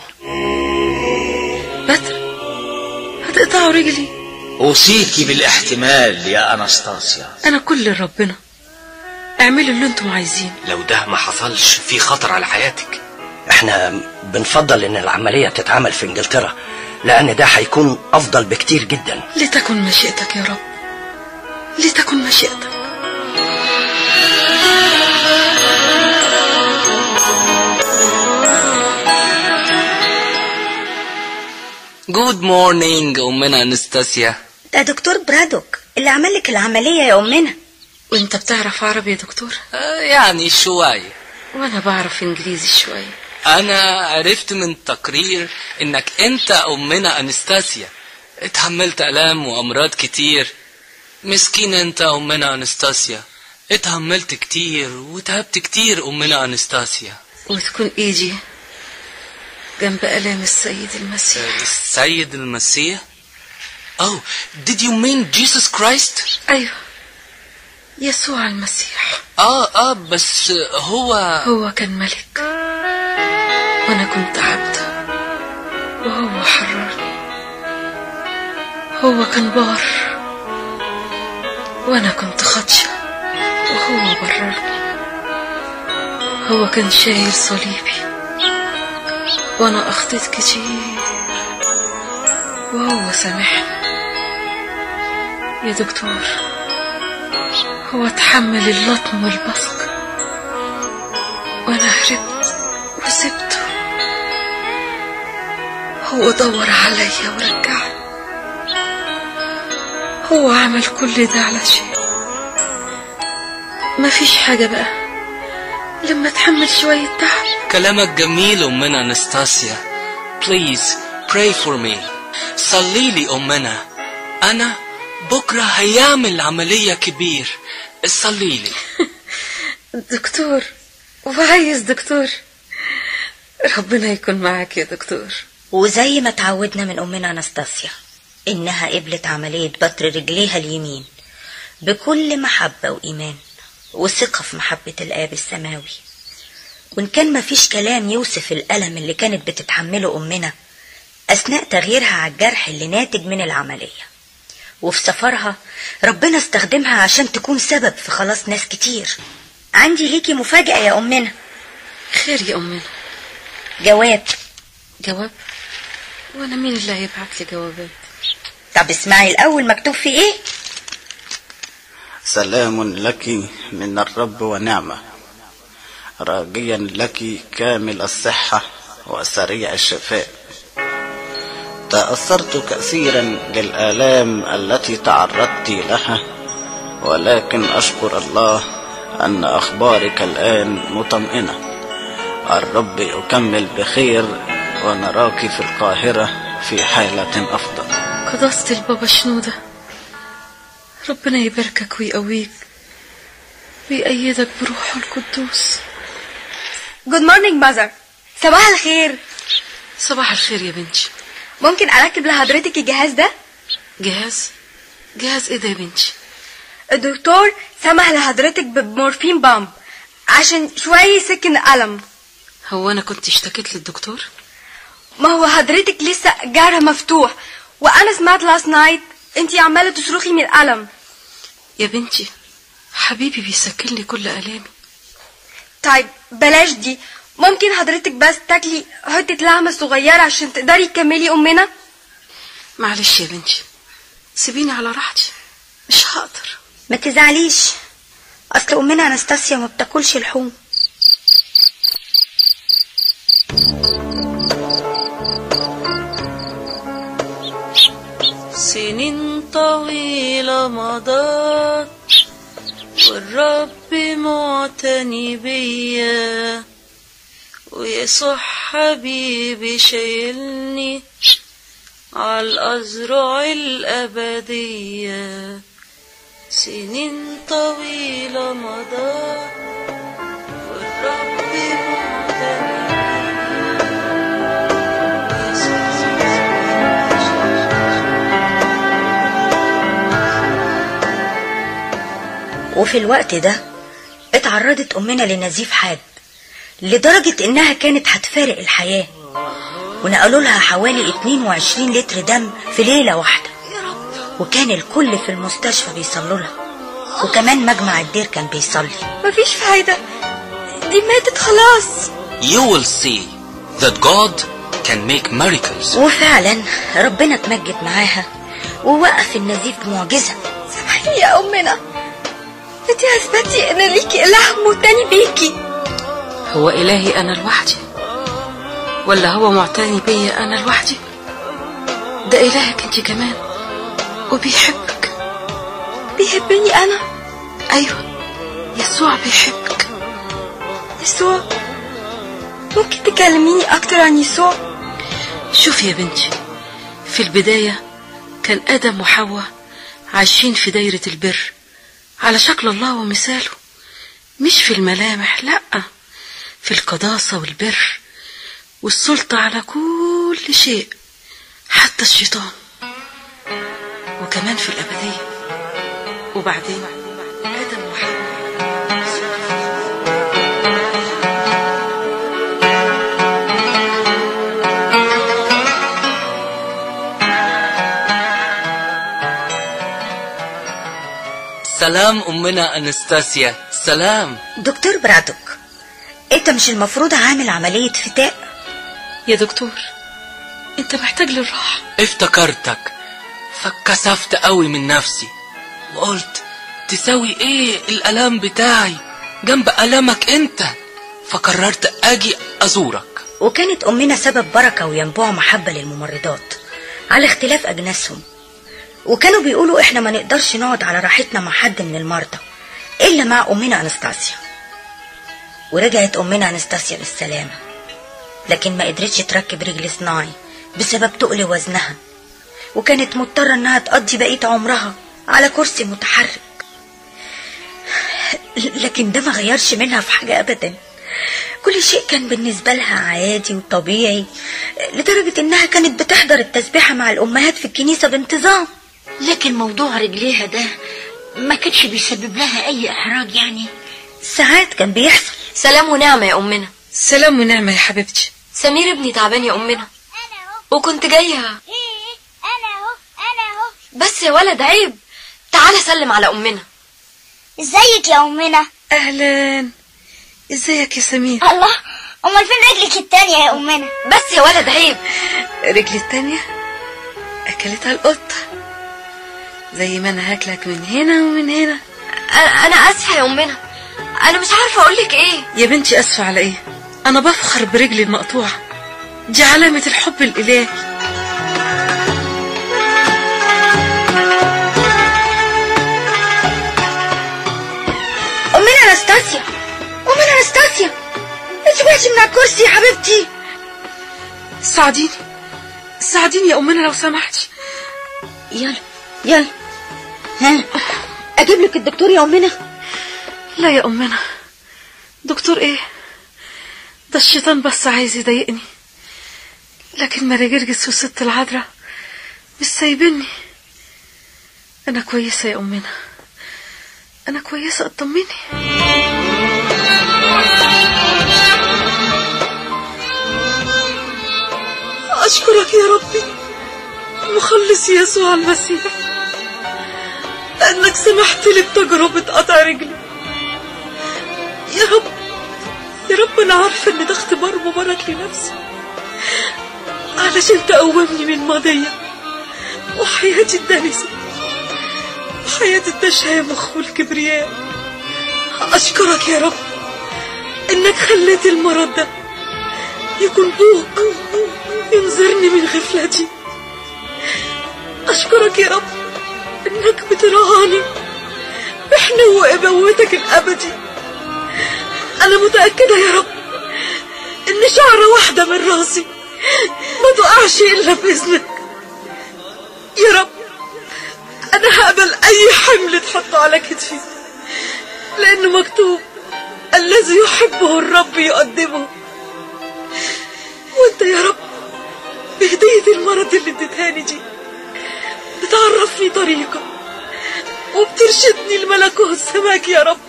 بتر هتقطعوا رجلي أوصيك بالاحتمال يا أنستاسيا أنا كل ربنا اعملوا اللي انتم عايزينه لو ده ما حصلش في خطر على حياتك إحنا بنفضل إن العملية تتعمل في إنجلترا لأن ده هيكون أفضل بكتير جدا لتكن مشيئتك يا رب لتكن مشيئتك جود مورنينج أمنا أنستاسيا ده دكتور برادوك اللي عمل لك العملية يا أمنا وانت بتعرف عربي يا دكتور آه، يعني شوية وانا بعرف انجليزي شوية أنا عرفت من تقرير إنك أنت أمنا أنستاسيا اتحملت آلام وأمراض كتير مسكين أنت أمنا أنستاسيا اتحملت كتير وتعبت كتير أمنا أنستاسيا وتكون ايدي جنب ألام السيد المسيح السيد المسيح Oh, did you mean Jesus Christ? أيوة يسوع المسيح اه اه بس هو هو كان ملك وأنا كنت عبد وهو حررني هو كان بار وأنا كنت خدشة وهو بررني هو كان شايل صليبي وأنا أخطيت كتير وهو سامحني يا دكتور هو تحمل اللطم والبصق وانا هربت وسبته هو دور عليا ورجعني هو عمل كل ده علشان مفيش حاجة بقى لما اتحمل شوية تعب كلامك جميل أمنا أنستاسيا Please pray for me صلي لي أمنا أنا بكرة هيعمل عملية كبير صلي لي دكتور وعايز دكتور ربنا يكون معاك يا دكتور وزي ما تعودنا من أمنا أنستاسيا إنها قبلت عملية بتر رجليها اليمين بكل محبة وإيمان وثقة في محبة الآب السماوي وإن كان مفيش كلام يوصف الألم اللي كانت بتتحمله أمنا أثناء تغييرها على الجرح اللي ناتج من العملية وفي سفرها ربنا استخدمها عشان تكون سبب في خلاص ناس كتير عندي ليكي مفاجأة يا أمنا خير يا أمنا جواب جواب وأنا مين اللي هيبعت لي جوابات طب اسمعي الأول مكتوب في إيه سلام لك من الرب ونعمة راجيا لك كامل الصحة وسريع الشفاء تأثرت كثيرا للآلام التي تعرضت لها ولكن أشكر الله أن أخبارك الآن مطمئنة الرب يكمل بخير ونراك في القاهرة في حالة أفضل قداسة البابا شنودة ربنا يباركك ويقويك ويأيدك بروحه القدوس جود مورنينج ماذر صباح الخير صباح الخير يا بنتي ممكن اركب لحضرتك الجهاز ده جهاز جهاز ايه ده يا بنتي الدكتور سمح لحضرتك بمورفين بامب عشان شوية يسكن الألم هو انا كنت اشتكيت للدكتور ما هو حضرتك لسه جرح مفتوح وانا سمعت لاست نايت انتي عمالة تصرخي من الألم يا بنتي حبيبي بيسكن لي كل آلامي طيب بلاش دي ممكن حضرتك بس تاكلي حتة لحمة صغيرة عشان تقدري تكملي أمنا معلش يا بنتي سيبيني على راحتي مش هقدر ما تزعليش أصل أمنا أنستاسيا ما بتاكلش لحوم سنين طويلة مضت والرب معتني بيا ويسوع حبيبي شايلني عالأزرع الأبدية سنين طويلة مضت والرب معتني وفي الوقت ده اتعرضت أمنا لنزيف حاد لدرجة إنها كانت هتفارق الحياة ونقلوا لها حوالي 22 لتر دم في ليلة واحدة وكان الكل في المستشفى بيصلوا لها وكمان مجمع الدير كان بيصلي مفيش فايدة دي ماتت خلاص You will see that God can make miracles وفعلا ربنا اتمجد معاها ووقف النزيف بمعجزة سامحيني يا أمنا انتي اثبتي ان ليكي اله مهتني بيكي هو إلهي أنا لوحدي ولا هو معتني بيا أنا لوحدي ده إلهك أنت كمان وبيحبك بيحبني انا أيوة يسوع بيحبك يسوع ممكن تكلميني اكتر عن يسوع شوفي يا بنتي في البداية كان آدم وحواء عايشين في دايرة البر على شكل الله ومثاله مش في الملامح لأ في القداسة والبر والسلطة على كل شيء حتى الشيطان وكمان في الأبدية وبعدين آدم وحواء سلام أمنا أنستاسيا سلام دكتور برادوك انت مش المفروض عامل عملية فتاء يا دكتور انت محتاج للراحة افتكرتك فكسفت قوي من نفسي وقلت تساوي ايه الألم بتاعي جنب ألمك انت فقررت اجي ازورك وكانت أمنا سبب بركة وينبوع محبة للممرضات على اختلاف أجناسهم وكانوا بيقولوا احنا ما نقدرش نقعد على راحتنا مع حد من المرضى الا مع امنا انستاسيا ورجعت امنا انستاسيا بالسلامه لكن ما قدرتش تركب رجل صناعي بسبب تقل وزنها وكانت مضطرة انها تقضي بقية عمرها على كرسي متحرك لكن ده ما غيرش منها في حاجة ابدا كل شيء كان بالنسبة لها عادي وطبيعي لدرجة انها كانت بتحضر التسبيحة مع الامهات في الكنيسة بانتظام لكن موضوع رجليها ده ما كانش بيسبب لها اي احراج يعني ساعات كان بيحصل سلام ونعمة يا أمنا سلام ونعمة يا حبيبتي سمير ابني تعبان يا أمنا وكنت جاية انا اهو انا اهو بس يا ولد عيب تعالى سلم على أمنا ازيك يا امنا اهلا ازيك يا سمير الله امال فين رجلك التانية يا امنا بس يا ولد عيب رجلي التانية اكلتها القطة زي ما انا هاكلك من هنا ومن هنا أنا أنا آسفة يا أمنا أنا مش عارفة أقولك إيه يا بنتي اسفة على ايه انا بفخر برجلي المقطوعة دي علامة الحب الالهي امنا انستاسيا امنا انستاسيا انت وقعتي من على الكرسي يا حبيبتي ساعديني ساعديني يا امنا لو سمحتي يلا يلا ها اجيب لك الدكتور يا امنا لا يا امنا دكتور ايه ده الشيطان بس عايز يضايقني لكن ماري جرجس وست العذراء مش سايبني انا كويسه يا امنا انا كويسه اطمني اشكرك يا ربي مخلص يسوع المسيح لانك سمحت لي بتجربه قطع رجلي يا رب يا رب انا عارفه ان ده اختبار مبارك لنفسي علشان تقومني من ماضيه وحياتي الدنسه وحياة التشامخ والكبرياء أشكرك يا رب إنك خليت المرض ده يكون بوق ينظرني من غفلتي أشكرك يا رب إنك بترعاني بحنو أبوتك الأبدي أنا متأكدة يا رب إن شعرة واحدة من راسي ما تقعش إلا بإذنك يا رب أنا هقبل أي حمل تحطه على كتفي لأنه مكتوب الذي يحبه الرب يقدمه وانت يا رب بهدية المرض اللي اديتهاني دي بتعرفني طريقك وبترشدني لملكوت سماك يا رب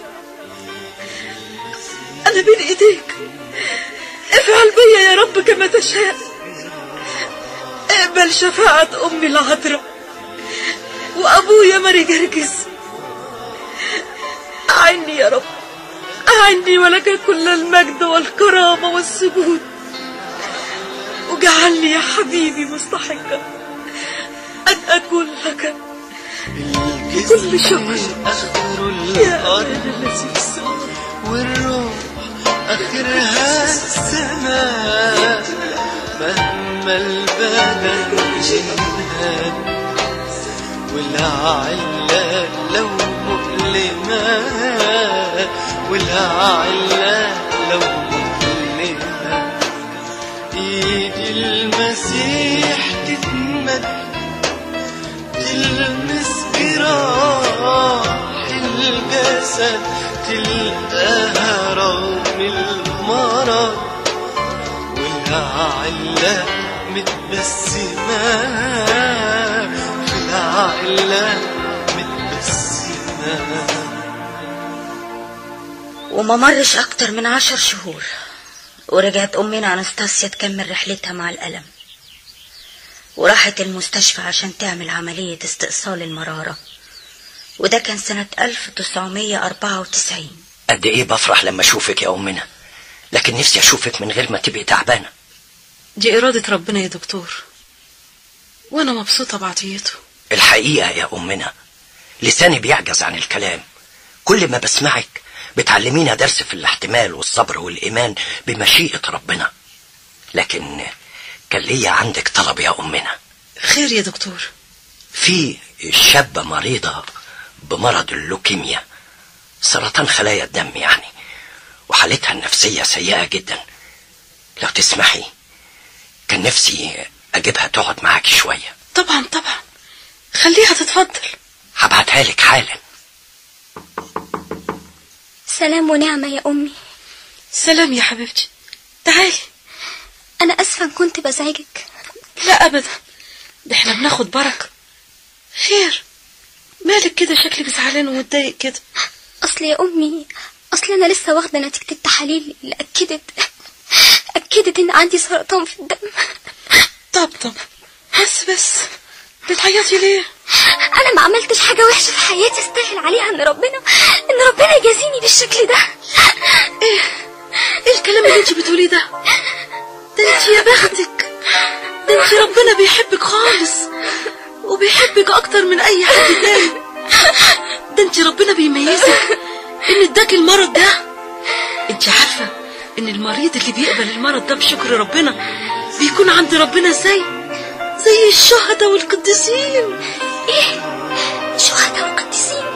أنا بين إيديك افعل بيا يا رب كما تشاء اقبل شفاعة أمي العذراء وأبويا ماري جرجس أعني يا رب أعني ولك كل المجد والكرامة والسجود وجعلني يا حبيبي مستحقا أن أكون لك كل شكر يا أبانا الذي في السماء والروح آخرها السماء مهما البدن جنان والعلة لو مؤلمة والعلة لو مؤلمة ايد المسيح تتمد تلمس جراح الجسد تلقاها رغم المرض والعلة متبسمة في العلة متبسمة وما مرش أكتر من عشر شهور ورجعت أمنا أنستاسيا تكمل رحلتها مع الألم وراحت المستشفى عشان تعمل عملية استئصال المرارة وده كان سنة 1994 قد ايه بفرح لما اشوفك يا امنا لكن نفسي اشوفك من غير ما تبقي تعبانه دي إرادة ربنا يا دكتور وأنا مبسوطة بعطيته الحقيقه يا امنا لساني بيعجز عن الكلام كل ما بسمعك بتعلمينا درس في الاحتمال والصبر والايمان بمشيئه ربنا لكن كان ليا عندك طلب يا امنا خير يا دكتور في شابة مريضة بمرض اللوكيميا سرطان خلايا الدم يعني وحالتها النفسية سيئة جدا لو تسمحي كان نفسي أجيبها تقعد معاكي شوية طبعا طبعا خليها تتفضل هبعتها لك حالا سلام ونعمة يا أمي سلام يا حبيبتي تعالي أنا أسفة إن كنت بزعجك لا أبدا ده احنا بناخد بركة خير مالك كده شكلك زعلان ومتضايق كده أصل يا أمي أصل أنا لسه واخدة نتيجة التحاليل اللي أكدت أكدت إن عندي سرطان في الدم طب طب بس بس بتعيطي ليه أنا ما عملتش حاجة وحشة في حياتي استاهل عليها إن ربنا إن ربنا يجازيني بالشكل ده ايه ايه الكلام اللي انت بتقوليه ده ده انت يا بختك ده انت ربنا بيحبك خالص وبيحبك اكتر من اي حد تاني ده انت ربنا بيميزك ان اداك المرض ده انت عارفة ان المريض اللي بيقبل المرض ده بشكر ربنا بيكون عند ربنا ازاي زي الشهداء والقديسين ايه شهداء والقديسين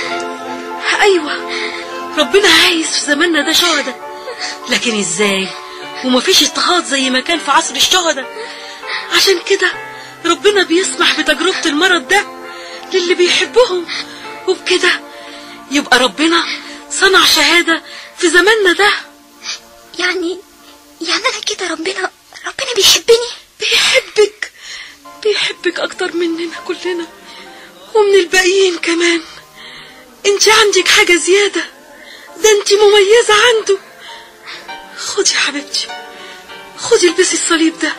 ايوه ربنا عايز في زماننا ده شهداء لكن ازاي ومفيش اضطهاد زي ما كان في عصر الشهداء عشان كده ربنا بيسمح بتجربة المرض ده للي بيحبهم وبكده يبقى ربنا صنع شهادة في زماننا ده يعني يعني أنا كده ربنا ربنا بيحبني بيحبك بيحبك أكتر مننا كلنا ومن الباقيين كمان انت عندك حاجة زيادة ده انت مميزة عنده خدي يا حبيبتي خدي البسي الصليب ده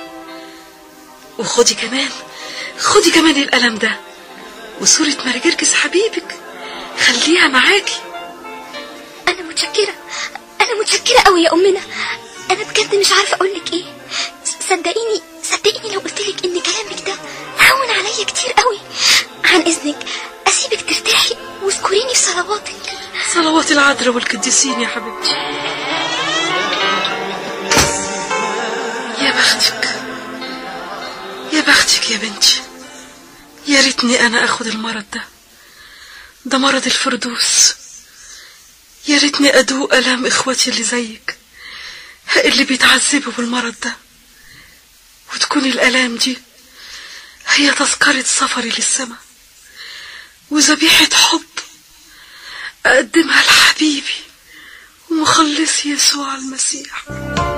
وخدي كمان خدي كمان القلم ده وصورة مارجرجس حبيبك خليها معاكي أنا متشكرة أنا متشكرة أوي يا أمنا أنا بجد مش عارفة أقولك إيه صدقيني صدقيني لو قلتلك إن كلامك ده هون عليا كتير أوي عن إذنك أسيبك ترتاحي واذكريني في صلواتك صلوات العذراء والقديسين يا حبيبتي يا بختك يا بختك يا بنتي يا ريتني انا اخد المرض ده ده مرض الفردوس يا ريتني ادوق الام اخواتي اللي زيك اللي بيتعذبوا بالمرض ده وتكون الالام دي هي تذكرة سفري للسماء وذبيحة حب أقدمها لحبيبي ومخلصي يسوع المسيح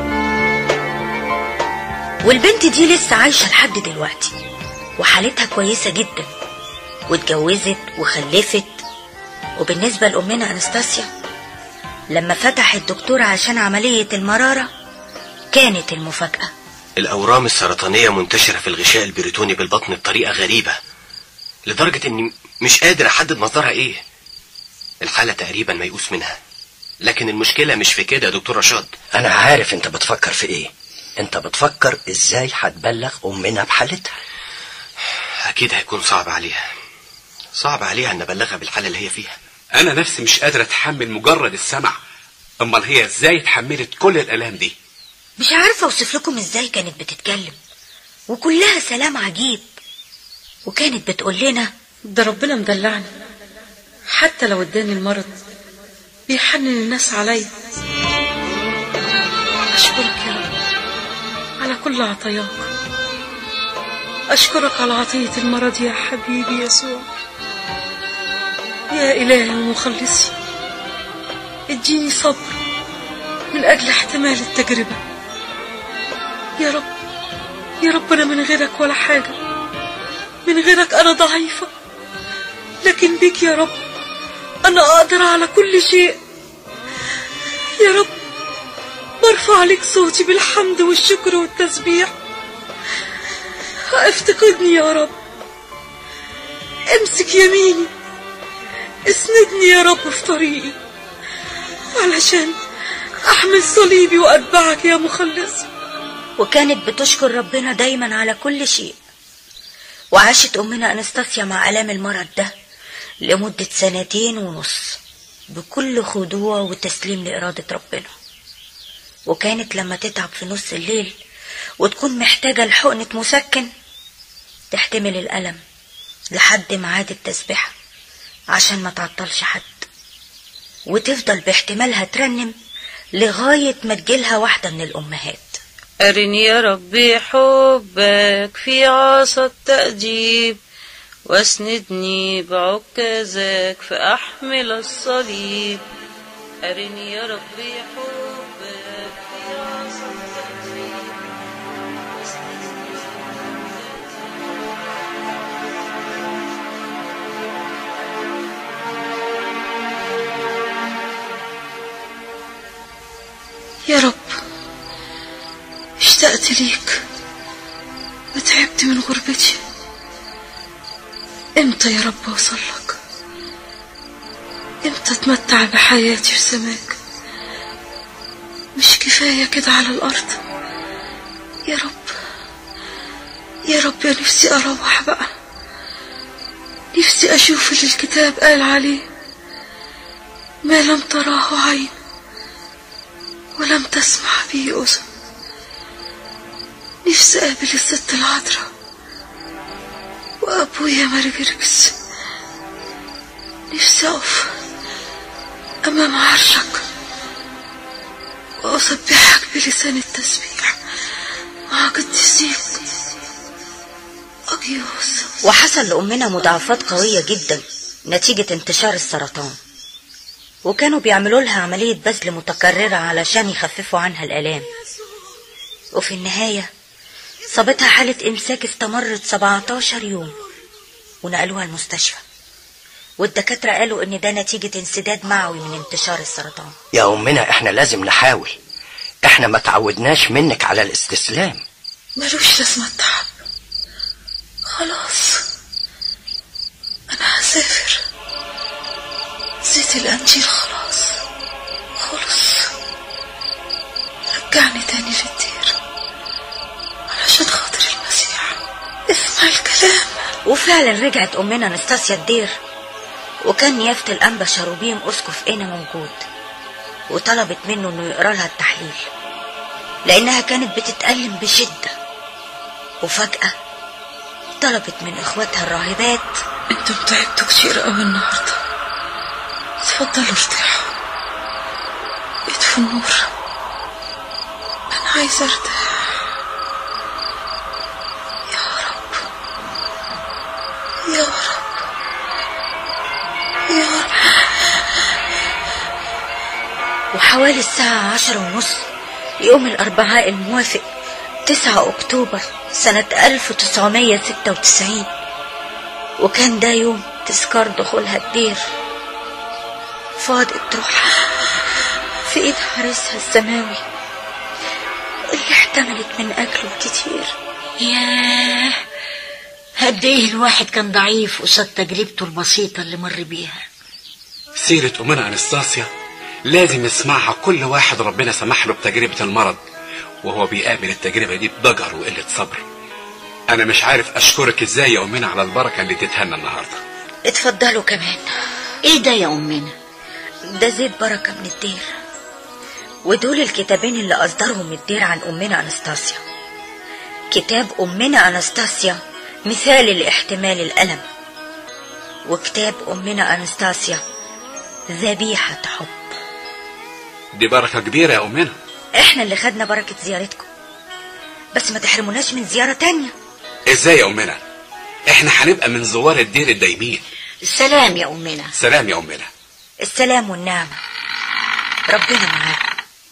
والبنت دي لسه عايشة لحد دلوقتي وحالتها كويسة جدا واتجوزت وخلفت وبالنسبة لأمنا أنستاسيا لما فتح الدكتور عشان عملية المرارة كانت المفاجأة الأورام السرطانية منتشرة في الغشاء البريتوني بالبطن بطريقة غريبة لدرجة إني مش قادر أحدد مصدرها إيه الحالة تقريبا ميؤوس منها لكن المشكلة مش في كده يا دكتور رشاد انا عارف انت بتفكر في ايه انت بتفكر ازاي هتبلغ امنا بحالتها أكيد هيكون صعب عليها صعب عليها أن أبلغها بالحالة اللي هي فيها انا نفسي مش قادر اتحمل مجرد السمع امال هي ازاي اتحملت كل الالام دي مش عارفة أوصف لكم إزاي كانت بتتكلم وكلها سلام عجيب وكانت بتقول لنا ده ربنا مدلعني حتى لو اداني المرض بيحنن الناس عليا أشكرك يا رب على كل عطاياك أشكرك على عطية المرض يا حبيبي يسوع يا إلهي ومخلصي اديني صبر من أجل احتمال التجربة يا رب يا رب أنا من غيرك ولا حاجة من غيرك أنا ضعيفة لكن بك يا رب أنا أقدر على كل شيء يا رب برفع لك صوتي بالحمد والشكر والتسبيح افتقدني يا رب امسك يميني اسندني يا رب في طريقي علشان احمل صليبي واتبعك يا مخلصي وكانت بتشكر ربنا دايما على كل شيء وعاشت أمنا أنستاسيا مع آلام المرض ده لمدة سنتين ونص بكل خضوع وتسليم لإرادة ربنا وكانت لما تتعب في نص الليل وتكون محتاجة لحقنة مسكن تحتمل الألم لحد ميعاد التسبيحة عشان ما تعطلش حد وتفضل باحتمالها ترنم لغاية ما تجيلها واحدة من الأمهات أرني يا ربي حبك في عصا التأديب واسندني بعكازك فأحمل الصليب أرني يا ربي حبك في عصا التأديب يا رب اشتقت ليك وتعبت من غربتي امتى يا رب اوصل لك امتى اتمتع بحياتي في سماك مش كفاية كده على الأرض يا رب يا رب يا نفسي أروح بقى نفسي أشوف اللي الكتاب قال عليه ما لم تراه عين ولم تسمع به أذن نفسي أقابل الست العذراء وأبويا ماري جرجس نفسي أقف أمام عرشك وأسبحك بلسان التسبيح مع قديسيك أجيوس وحصل لأمنا مضاعفات قوية جدا نتيجة انتشار السرطان وكانوا بيعملوا لها عملية بذل متكررة علشان يخففوا عنها الآلام وفي النهاية صابتها حالة إمساك استمرت 17 يوم ونقلوها المستشفى والدكاترة قالوا إن ده نتيجة انسداد معوي من انتشار السرطان يا أمنا إحنا لازم نحاول إحنا ما تعودناش منك على الاستسلام ملوش لازمة التعب خلاص أنا هسافر زيت الأنجيل خلاص خلص رجعني تاني للدير علشان خاطر المسيح اسمع الكلام وفعلا رجعت أمنا نستاسيا الدير وكان نيافة الأنبا شاروبيم أسقف إنا موجود وطلبت منه إنه يقرا لها التحليل لأنها كانت بتتألم بشدة وفجأة طلبت من إخواتها الراهبات انتوا تعبتوا كتير قوي النهارده اتفضلوا ارتاحوا اطفوا النور انا عايزه ارتاح يا رب يا رب يا رب وحوالي الساعة عشر ونص يوم الأربعاء الموافق 9 أكتوبر سنة 1996 وكان ده يوم تذكار دخولها الدير فاضت روحها في ايد حارسها السماوي اللي احتملت من أجله كتير ياه قد ايه الواحد كان ضعيف قصاد تجربته البسيطة اللي مر بيها سيرة أمنا أنستاسيا لازم يسمعها كل واحد ربنا سمح له بتجربة المرض وهو بيقابل التجربة دي بضجر وقلة صبر أنا مش عارف أشكرك إزاي يا أمنا على البركة اللي اديتها لنا النهاردة اتفضلوا كمان ايه ده يا أمنا ده زيت بركة من الدير ودول الكتابين اللي أصدرهم الدير عن أمنا أنستاسيا كتاب أمنا أنستاسيا مثال لاحتمال الألم وكتاب أمنا أنستاسيا ذبيحة حب دي بركة كبيرة يا أمنا احنا اللي خدنا بركة زيارتكم بس ما تحرموناش من زيارة تانية إزاي يا أمنا إحنا هنبقى من زوار الدير الدايمين سلام يا أمنا سلام يا أمنا السلام والنعمة ربنا معاكم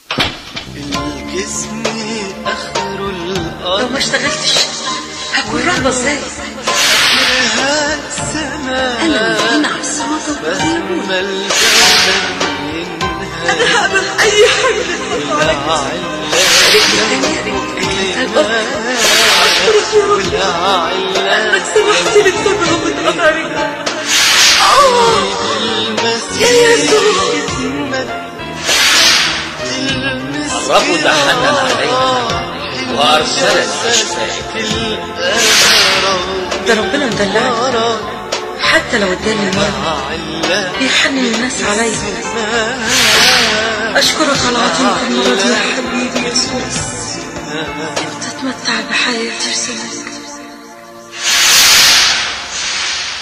الجسم اخر الارض لو ما اشتغلتش هكون رهبة ازاي اخرها السماء انا هنا على الصمت مهما الزمن انا هقبل اي حاجة تتحط عليك انك سمحت لي تسبب القطر يا يسوع الرب تحنن علينا وأرسل الأشفاء ده ربنا مدلعني حتى لو اداني المرض بيحنن الناس عليا اشكرك على عطيك المرض يا حبيبي يسوع انت تتمتع بحياتي في سلامك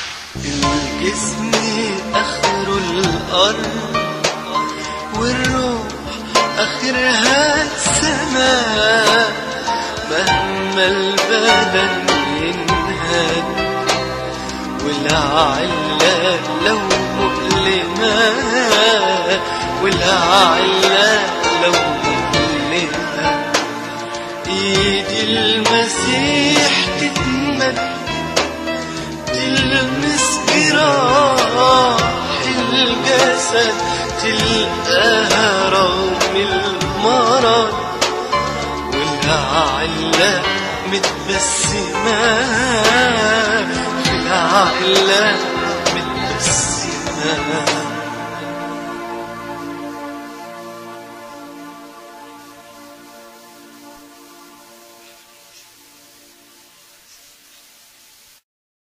جسمي اخره الارض والروح اخرها السماء مهما البدن ينهد والعلة لو مؤلمة والعلة لو مؤلمة ايدي المسيح تتمد تلمس جراح الجسد تلقاها رغم المرض والعلة متبسمة في العلة متبسمة